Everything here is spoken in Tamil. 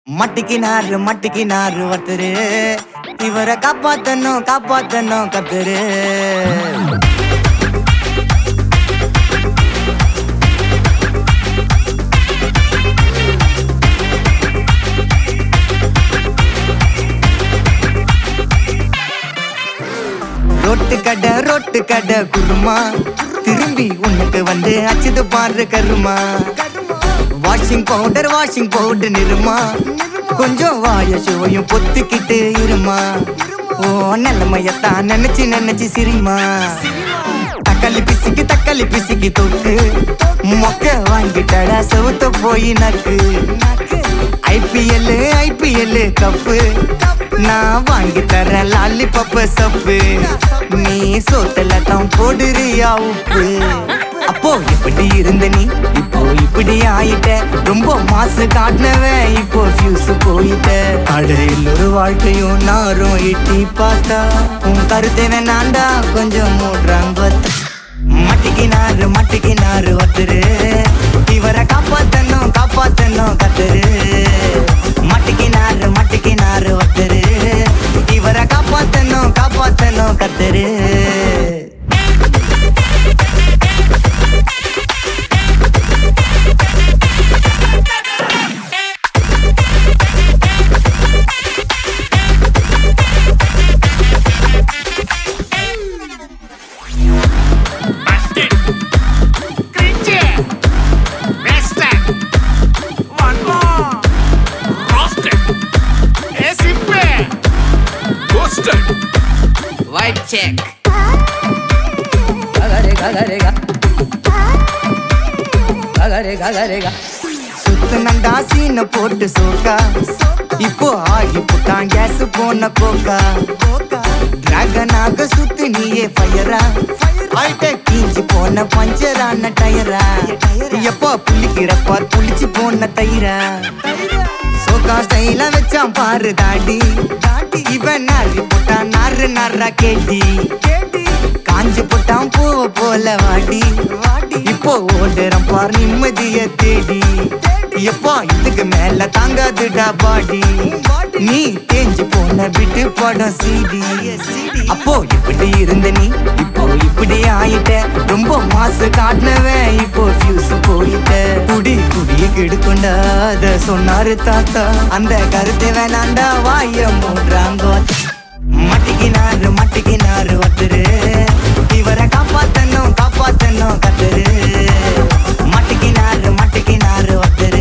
மட்டிக்கினாரு மட்டிக்கினாரு ஒருத்தரு இவரை காப்பாத்தணும் காப்பாத்தணும் கத்துரு ரோட்டு கடை ரோட்டு கடை குருமா திரும்பி உனக்கு வந்து அச்சுது பாரு கருமா washing powder washing powder Nirma கொஞ்சம் வாய சுவையும் பொத்துக்கிட்டு இருமா ஓ நிலைமையத்தான் நினைச்சு நினைச்சு சிரிமா தக்காளி பிசிக்கு தக்காளி பிசிக்கு தொக்கு மொக்க வாங்கிட்டடா செவுத்த போய் நக்கு ஐபிஎல் ஐபிஎல் கப்பு நான் வாங்கி தரேன் லாலிபப்பு சப்பு நீ சோத்துல தான் போடுறியா உப்பு அப்போ இப்படி இருந்த நீ இப்போ இப்படி ஆயிட்ட ரொம்ப மாசு காட்டினவன் இப்போ ஃபியூஸ் போயிட்ட அடையில் ஒரு வாழ்க்கையும் நாரும் எட்டி பார்த்தா உன் கருத்தை வேணாண்டா கொஞ்சம் மூடுறாங்க பார்த்தா மட்டிக்கினாரு மட்டிக்கினாரு ஒருத்தரு இவரை காப்பாத்தணும் காப்பாத்தணும் கத்துரு மட்டிக்கினாரு மட்டிக்கினாரு ஒருத்தரு இவரை காப்பாத்தணும் காப்பாத்தணும் கத்துரு Busted. Cringe. Wasted. One more. Roasted. A simple. Ghosted. White check. Gagarega, gagarega. Gagarega, gagarega. சுத்துனண்டா சீன போட்டு சோக்கா இப்போ ஆகி புட்டான் கேஸ் போன கோக்கா டிராகனாக சுத்து நீயே ஃபயரா ஆயிட்ட கீஞ்சி போன பஞ்சரான டயரா எப்போ புள்ளிக்கிறப்பா புளிச்சு போன தயிரா சோகா ஸ்டைல வச்சான் பாரு தாடி இவன் நாரி போட்டான் நாரு நாரா கேட்டி காஞ்சி போட்டான் பூவ போல வாடி இப்போ ஓடுறான் பார் நிம்மதிய தேடி எப்போ இதுக்கு மேல தாங்காதுடா பாடி நீ தேஞ்சு போன விட்டு படம் சீடி அப்போ இப்படி இருந்த நீ இப்போ இப்படி ஆயிட்ட ரொம்ப மாசு காட்டினவன் இப்போ ஃபியூஸ் போயிட்ட குடி குடிய கெடுக்கொண்டா அத சொன்னாரு தாத்தா அந்த கருத்தை வேணாண்டா வாய மூடுறாங்க மட்டிக்கினாரு மட்டிக்கினாரு ஒருத்தரு இவரை காப்பாத்தணும் காப்பாத்தணும் கத்துரு மட்டிக்கினாரு மட்டிக்கினாரு ஒருத்தரு